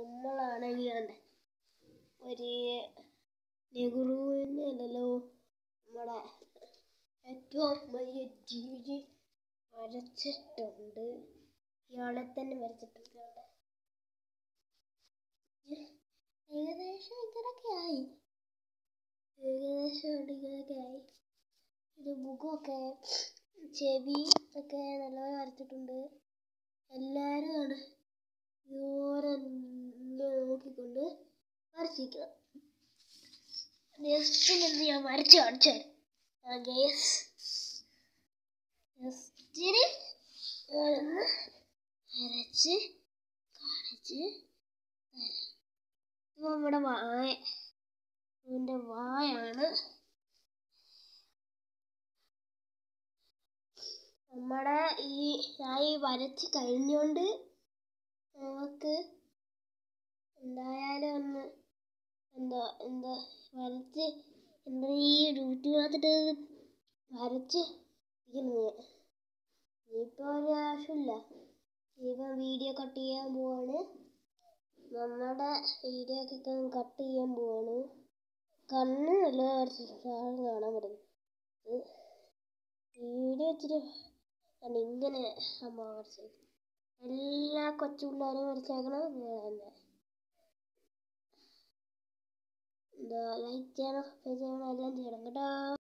നമ്മളാണെങ്കിൽ ഒരു നെഹ്റുവിൻ്റെ അല്ലല്ലോ നമ്മുടെ ഏറ്റവും വലിയ ജീവി വരച്ചിട്ടുണ്ട് ഇയാളെ തന്നെ വരച്ചിട്ടുണ്ട് അവിടെ ഏകദേശം ഇങ്ങനൊക്കെ ആയി ഏകദേശം ഇങ്ങനെയൊക്കെ ആയി ഇത് മുഖമൊക്കെ ചെവി ഒക്കെ നല്ലപോലെ വരച്ചിട്ടുണ്ട് എല്ലാവരും ആണ് ഇതുപോലെ ഇങ്ങനെ നോക്കിക്കൊണ്ട് വരച്ചിരിക്കണം ജസ്റ്റ് ഇങ്ങനെ ഞാൻ വരച്ച് കാണിച്ചു തരാം ഗേസ് ജസ്റ്റിന് ഒന്ന് വരച്ച് കാണിച്ച് തരാം ഇത് നമ്മുടെ വായ ഇതിൻ്റെ വായാണ് നമ്മുടെ ഈ ഞാൻ ഈ വരച്ച് കഴിഞ്ഞുകൊണ്ട് നമുക്ക് എന്തായാലും ഒന്ന് എന്താ എന്താ വരച്ച് എന്താ ഈ യൂട്യൂബിനകത്തിട്ട് വരച്ച് ഇരിക്കുന്നത് ഇനിയിപ്പോൾ ഒരു ആവശ്യമില്ല ഇനിയിപ്പോൾ വീഡിയോ കട്ട് ചെയ്യാൻ പോവാണ് നമ്മുടെ വീഡിയോ ഒക്കെ കട്ട് ചെയ്യാൻ പോവാണ് കണ്ണ് നല്ല വരച്ചിട്ടാണ് കാണാൻ പറ്റുന്നത് വീഡിയോ ഇച്ചിരി കണ്ട് ഇങ്ങനെ സംഭവം വരച്ചത് എല്ലാ കൊച്ചു പിള്ളേരും വരച്ചേക്കണം ഇങ്ങനെ തന്നെ എന്താ ലൈക്ക് ചെയ്യണം സബ്സ്ക്രൈബ് ചെയ്യണം എല്ലാം ചെയ്യണം കേട്ടോ